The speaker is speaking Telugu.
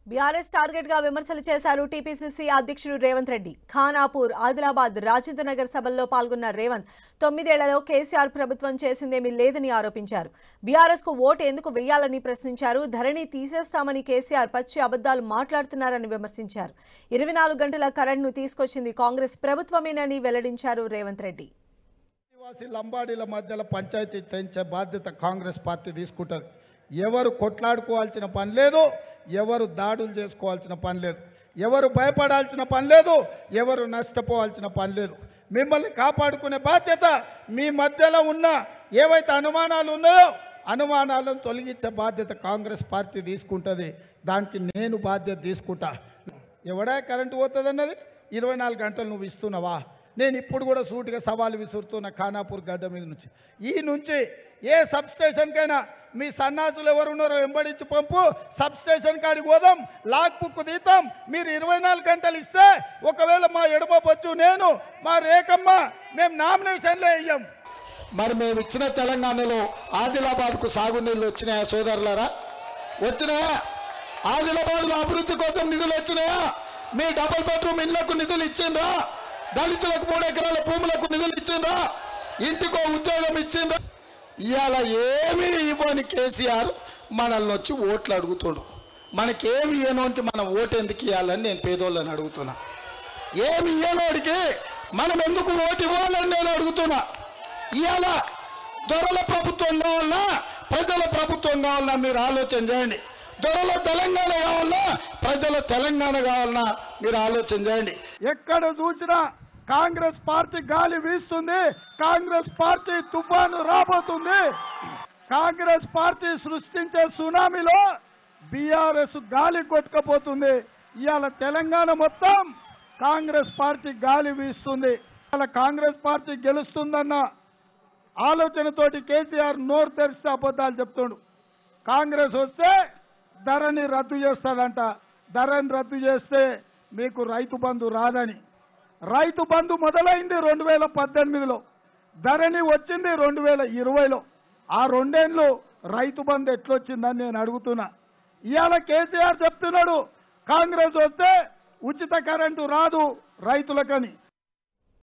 బీఆర్ఎస్ టార్గెట్ గా విమర్శలు చేశారు టీపీసీసీ అధ్యక్షుడు రేవంత్ రెడ్డి ఖానాపూర్ ఆదిలాబాద్ రాజేంద్ర నగర్ సభల్లో పాల్గొన్న రేవంత్ తొమ్మిదేళ్లలో కేసీఆర్ ప్రభుత్వం చేసిందేమీ లేదని ఆరోపించారు బీఆర్ఎస్ కు ఓటు ఎందుకు వెయ్యాలని ప్రశ్నించారు ధరణి తీసేస్తామని కేసీఆర్ పచ్చి అబద్దాలు మాట్లాడుతున్నారని విమర్శించారు ఇరవై నాలుగు గంటల కరెంట్ను తీసుకొచ్చింది కాంగ్రెస్ ప్రభుత్వమేనని వెల్లడించారు రేవంత్ రెడ్డి ఆదివాసీ లంబాడీల మధ్యలో పంచాయతీ తెంచే బాధ్యత కాంగ్రెస్ పార్టీ తీసుకుంటుంది ఎవరు కొట్లాడుకోవాల్సిన పని లేదు ఎవరు దాడులు చేసుకోవాల్సిన పని లేదు ఎవరు భయపడాల్సిన పని లేదు ఎవరు నష్టపోవాల్సిన పని లేదు మిమ్మల్ని కాపాడుకునే బాధ్యత మీ మధ్యలో ఉన్న ఏవైతే అనుమానాలు ఉన్నాయో అనుమానాలను తొలగించే బాధ్యత కాంగ్రెస్ పార్టీ తీసుకుంటుంది దానికి నేను బాధ్యత తీసుకుంటా ఎవడా కరెంటు పోతుంది అన్నది ఇరవై నాలుగు గంటలు నువ్వు ఇస్తున్నావా నేను ఇప్పుడు కూడా సూటిగా సవాలు విసురుతున్న ఖానాపూర్ గడ్డ మీద నుంచి ఈ నుంచి ఏ సబ్ స్టేషన్కైనా మీ సన్నాసులు ఎవరున్నారో వెంబడించి పంపు సబ్ స్టేషన్ కాడికి పోదాం లాక్ బుక్ తీతాం మీరు ఇరవై నాలుగు గంటలు ఇస్తే ఒకవేళ మా ఎడమ బొచ్చు నేను మా రేఖమ్మ మేము నామినేషన్లే ఇయ్యం మరి మేము ఇచ్చిన తెలంగాణలో ఆదిలాబాద్కు సాగునీళ్ళు వచ్చినాయా సోదరులారా వచ్చినాయా ఆదిలాబాద్లో అభివృద్ధి కోసం నిధులు వచ్చినాయా మీ డబుల్ బెడ్రూమ్ ఇళ్లకు నిధులు ఇచ్చిండ్రా దళితులకు మూడు ఎకరాల భూములకు నిధులు ఇచ్చిండ్రా ఇంటికో ఉద్యోగం ఇచ్చిండ్రా ఇవాళ ఏమీ ఇవ్వని కేసీఆర్ మనల్ని వచ్చి ఓట్లు అడుగుతుండు మనకేమి ఇవ్వనోనికి మనం ఓటు ఎందుకు ఇవ్వాలని నేను పేదోళ్ళని అడుగుతున్నా ఏమి ఇయ్యనోడికి మనం ఎందుకు ఓటు ఇవ్వాలని నేను అడుగుతున్నా ఇవాళ దొరల ప్రభుత్వం కావాలన్నా ప్రజల ప్రభుత్వం కావాలన్నా మీరు ఆలోచన చేయండి దొరల తెలంగాణ కావాలన్నా ప్రజల తెలంగాణ కావాలన్నా మీరు ఆలోచన చేయండి ఎక్కడ చూసినా కాంగ్రెస్ పార్టీ గాలి వీస్తుంది కాంగ్రెస్ పార్టీ తుఫాను రాబోతుంది కాంగ్రెస్ పార్టీ సృష్టించే సునామీలో బీఆర్ఎస్ గాలి కొట్టుకపోతుంది ఇవాళ తెలంగాణ మొత్తం కాంగ్రెస్ పార్టీ గాలి వీస్తుంది ఇవాళ కాంగ్రెస్ పార్టీ గెలుస్తుందన్న ఆలోచనతోటి కేసీఆర్ నోరు తెరిస్తే అబద్ధాలు చెప్తుండు కాంగ్రెస్ వస్తే ధరని రద్దు చేస్తాడంట ధరని రద్దు చేస్తే మీకు రైతు బంధు రాదని రైతు బంధు మొదలైంది రెండు వేల పద్దెనిమిదిలో ధరణి వచ్చింది రెండు వేల ఇరవైలో ఆ రెండేళ్ళు రైతు బంధు ఎట్లొచ్చిందని నేను అడుగుతున్నా ఇవాళ కేసీఆర్ చెప్తున్నాడు కాంగ్రెస్ వస్తే ఉచిత కరెంటు రాదు రైతులకని